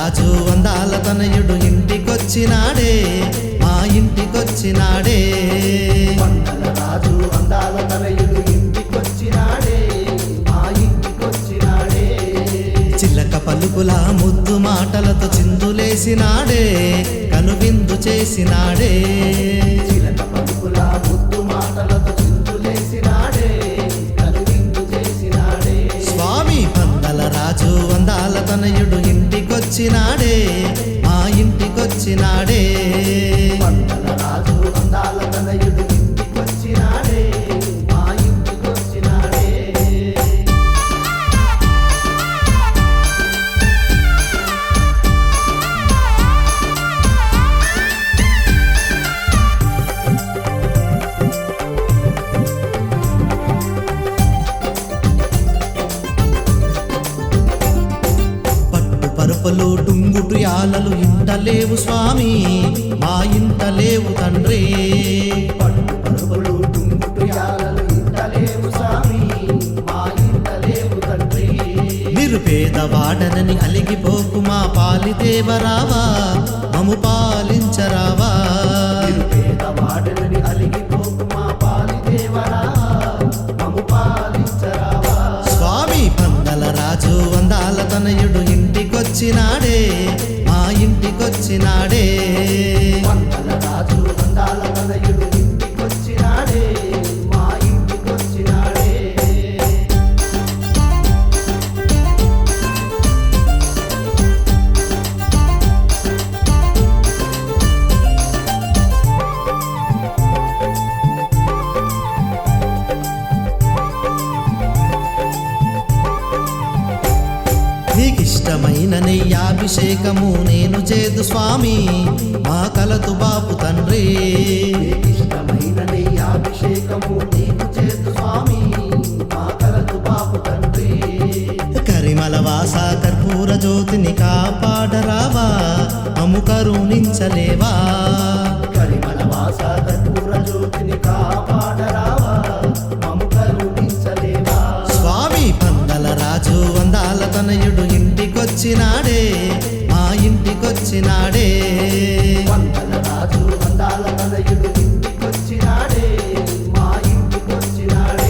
రాజు వందాల తనయుడు ఇంటికొచ్చినాడే మా ఇంటికొచ్చినాడే వందల రాజు అందాల తనయుడు ఇంటికొచ్చినాడే మా ఇంటికొచ్చినాడే చిల్లక పలుకుల ముద్దు మాటలతో చిందులేసినాడే కనువిందు చేసినాడే చిలక పలుకుల ముద్దు మాటలతో చిందులేసినాడే కనువిందు చేసినాడే స్వామి పందల రాజు వందాల తనయుడు ఇంటికొచ్చినాడే మా ఇంటికొచ్చినాడే వందల రాజు అందాల తనయుడు ఇంటికొచ్చినాడే మా ఇంటికొచ్చినాడే పట్టు పరుపులు టుంగుటు యాలలు ఇంట లేవు స్వామి మా ఇంట లేవు తండ్రి పట్టు పరుగులు టుంగుటు యాలలు ఇంటలేవు స్వామి మా ఇంటలేవు తండ్రి నిరుపేదవాడనని అలిగిపోకు మా పాలిదేవరావా మము పాలించరావా పేదవాడనని అలిగిపోకు మా పాలిదేవరా మము పాలించరావా స్వామి పందల రాజు వందాల తనయుడు ఇంటికొచ్చినాడే మా ఇంటికొచ్చినాడే వందల రాజు అందాల తనయుడు ఇంటికొచ్చినాడే మా ఇంటికొచ్చినాడే నీకిష్టమైన నెయ్యాభిషేకము నేను చేదు స్వామి మా కలతు బాపు తండ్రి ఇష్టమైన నీ అభిషేకము నీకు చేతు స్వామి మా కలదు బాబు తండ్రి కరిమల వాస కర్పూర జ్యోతిని కాపాడరావా అము కరుణించలేవా కరిమల వాస కర్పూర జ్యోతిని కాపాడరావా మము కరుణించలేవా స్వామి పందల రాజు వందాల తనయుడు ఇంటికొచ్చినాడే మా ఇంటికొచ్చినాడే వందల రాజు వందాల తనయుడు ఇంటికొచ్చినాడే మా ఇంటికొచ్చినాడే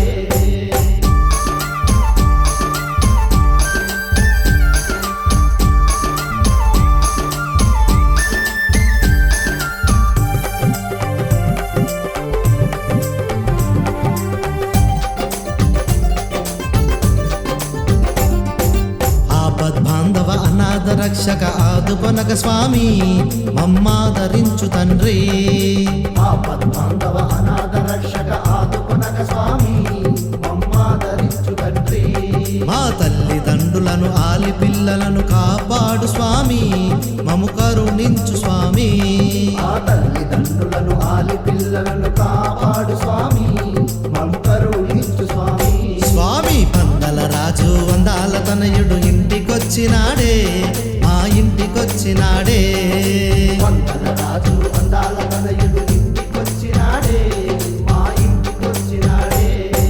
ఆపద్బాంధవ అనాథ రక్షక ఆదుకొనక స్వామి మమ్మాదరించు తండ్రి ఆపద్బాంధవ అనాథ రక్షక ఆదుకొనక స్వామి మమ్మాదరించు తండ్రి మా తల్లిదండ్రులను ఆలి పిల్లలను కాపాడు స్వామి మము కరుణించు స్వామి ఆ తల్లిదండ్రులను ఆలి పిల్లలను కాపాడు స్వామి మము కరుణించు స్వామి స్వామి పందల రాజు వందాల తనయుడు ఇంటికొచ్చినాడే మా ఇంటికొచ్చినాడే వందల రాజు అందాల తనయుడు ఇంటికొచ్చినాడే మా ఇంటికొచ్చినాడే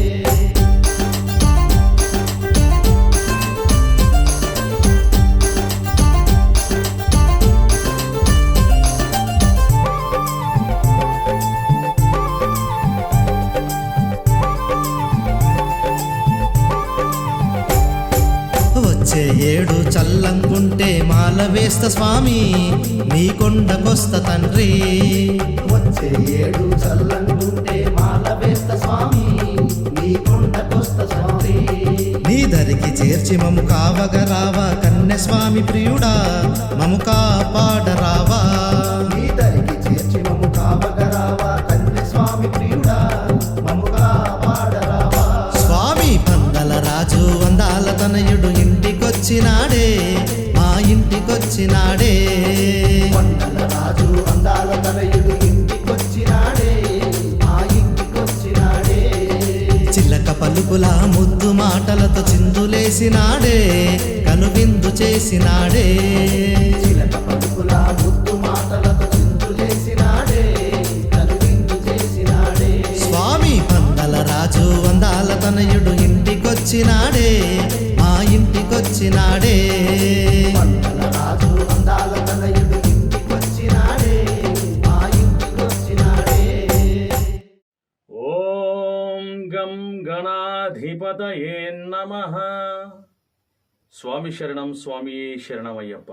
వచ్చే ఏడు చల్లంగుంటే మాల వేస్త స్వామి నీ కొండకొస్త తండ్రి వచ్చే ఏడు చల్లంగుంటే మాల వేస్త స్వామి నీ కొండకొస్త స్వామి నీ దరికి చేర్చి మము కావగరావా కన్య స్వామి ప్రియుడా మము కాపాడరావా నీ దరికి చేర్చి మము కావగరావా కన్య స్వామి ప్రియుడా మము కాపాడరావా స్వామి పందల రాజు వందాల తనయుడు ఇంటికొచ్చినాడే మా ఇంటికొచ్చినాడే వందల రాజు అందాల తనయుడు ఇంటికొచ్చినాడే మా ఇంటికొచ్చినాడే చిల్లక పలుకుల ముద్దు మాటలతో చిందులేసినాడే కనువిందు చేసినాడే చిలక పలుకుల ముద్దు మాటలతో చిందులేసినాడే కనువిందు చేసినాడే స్వామి పందల రాజు వందాల తనయుడు ఇంటికొచ్చినాడే మా ఇంటికొచ్చినాడే వందల రాజు అందాల గణపతయే నమ స్వామి శరణం స్వామి శరణమయ్యప్ప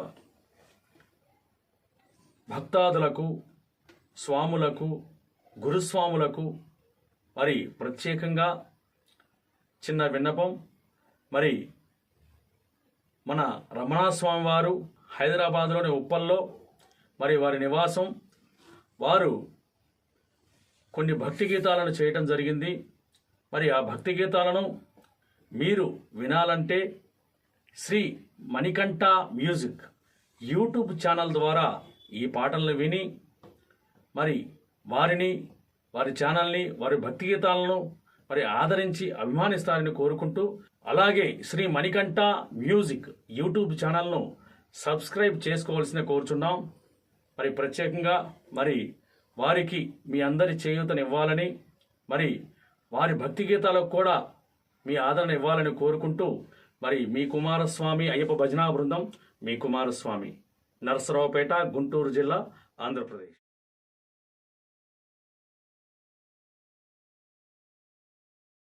భక్తాదులకు స్వాములకు గురుస్వాములకు మరి ప్రత్యేకంగా చిన్న విన్నపం మరి మన రమణాస్వామి వారు హైదరాబాద్లోని ఉప్పల్లో మరి వారి నివాసం వారు కొన్ని భక్తి గీతాలను చేయటం జరిగింది మరి ఆ భక్తి గీతాలను మీరు వినాలంటే Shri Manikanta music YouTube channel ద్వారా ఈ పాటలను విని మరి వారిని వారి ఛానల్ని వారి భక్తి గీతాలను మరి ఆదరించి అభిమానిస్తారని కోరుకుంటూ అలాగే శ్రీ మణికంఠ మ్యూజిక్ యూట్యూబ్ ఛానల్ను సబ్స్క్రైబ్ చేసుకోవాల్సిన కోరుచున్నాం మరి ప్రత్యేకంగా మరి వారికి మీ అందరి చేయూతనివ్వాలని మరి వారి భక్తి గీతాలకు కూడా మీ ఆదరణ ఇవ్వాలని కోరుకుంటూ మరి మీ కుమారస్వామి అయ్యప్ప భజనా బృందం మీ కుమారస్వామి నరసరావుపేట గుంటూరు జిల్లా ఆంధ్రప్రదేశ్